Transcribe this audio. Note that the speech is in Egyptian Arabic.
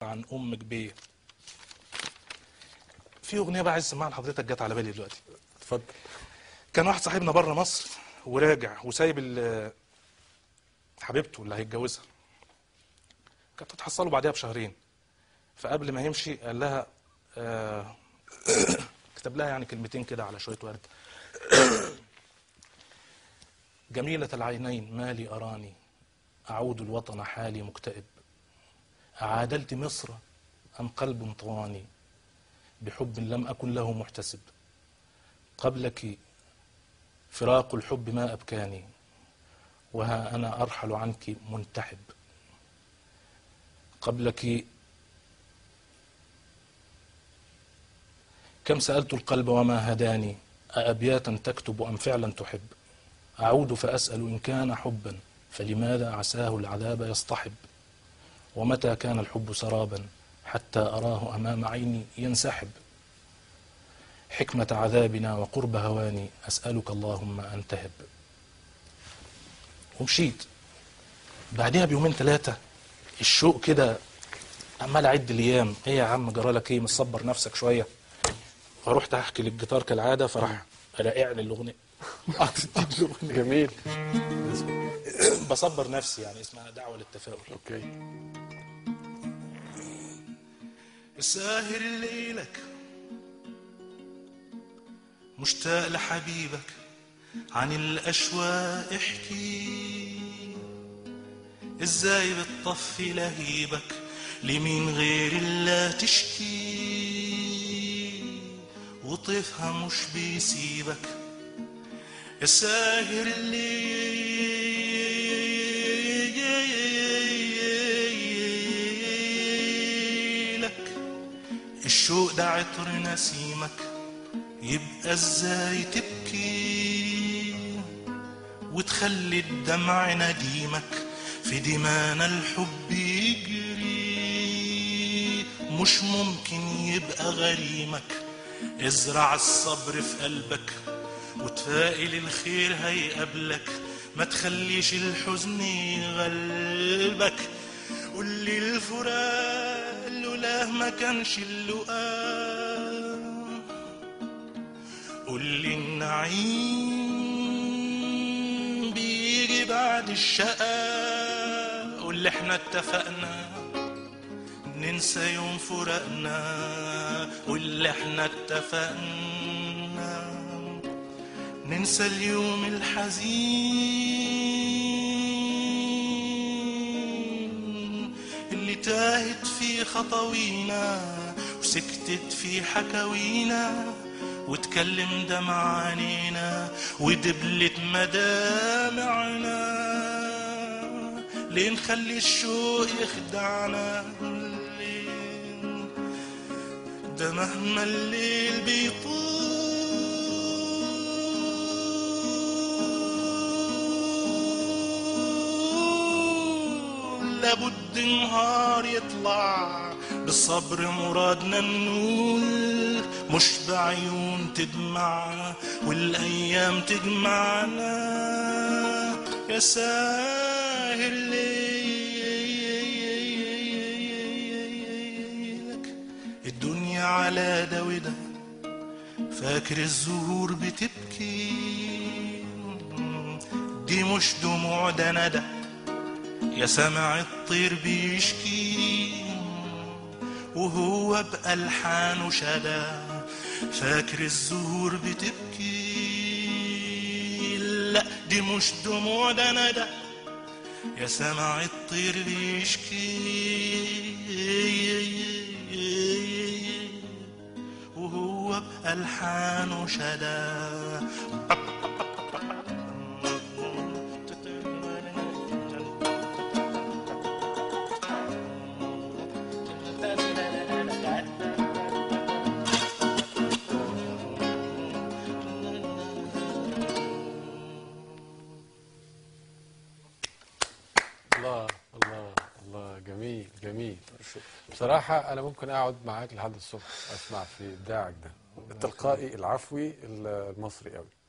عن أمك بيه في أغنية بقى عايز أسمعها لحضرتك جت على بالي دلوقتي اتفضل كان واحد صاحبنا بره مصر وراجع وسايب ال- حبيبته اللي هيتجوزها كانت هتحصله بعدها بشهرين فقبل ما يمشي قال لها آه كتب لها يعني كلمتين كده على شوية ورد جميلة العينين مالي أراني أعود الوطن حالي مكتئب أعادلت مصر أم قلب طواني بحب لم أكن له محتسب قبلك فراق الحب ما أبكاني وها أنا أرحل عنك منتحب قبلك كم سألت القلب وما هداني أأبياتا تكتب أم فعلا تحب أعود فأسأل إن كان حبا فلماذا عساه العذاب يصطحب ومتى كان الحب سرابا حتى أراه أمام عيني ينسحب حكمة عذابنا وقرب هواني أسألك اللهم أن تهب ومشيت بعدها بيومين ثلاثة الشوق كده عمال أعد الأيام إيه يا عم جرالك إيه مصبر نفسك شوية فرحت أحكي للجيتار كالعادة فراح راقعني الأغنية أعطيتني الأغنية جميل بصبر نفسي يعني اسمها دعوة للتفاؤل اوكي ساهر ليلك مشتاق لحبيبك عن الأشواق احكي ازاي بتطفي لهيبك لمين غير الله تشكي وطيفها مش بيسيبك الساهر اللي لك الشوق ده عطر نسيمك يبقى ازاي تبكي وتخلي الدمع نديمك في دمانا الحب يجري مش ممكن يبقى غريمك ازرع الصبر في قلبك وتفائل الخير هيقابلك ما تخليش الحزن يغلبك قول لي الفراق لولاه ما كانش اللقاء قول لي النعيم بيجي بعد الشقاء قول لي احنا اتفقنا ننسى يوم فرقنا واللي احنا اتفقنا ننسى اليوم الحزين اللي تاهت فيه خطوينا وسكتت فيه حكاوينا وتكلم دمع عينينا ودبلت مدامعنا ليه نخلي الشوق يخدعنا ليه ده مهما الليل بيطول لابد نهار يطلع بالصبر مرادنا ننول مش بعيون تدمع والايام تجمعنا يا ساهر ليلك الدنيا على ده وده فاكر الزهور بتبكي دي مش دموع ده ندى يا سمع الطير بيشكي وهو بألحانه شدى فاكر الزهور بتبكي لا دي مش دموع ده ندى يا سمع الطير بيشكي وهو بألحانه شدى الله الله الله جميل جميل بصراحة أنا ممكن أقعد معاك لحد الصبح أسمع في إبداعك ده التلقائي العفوي المصري قوي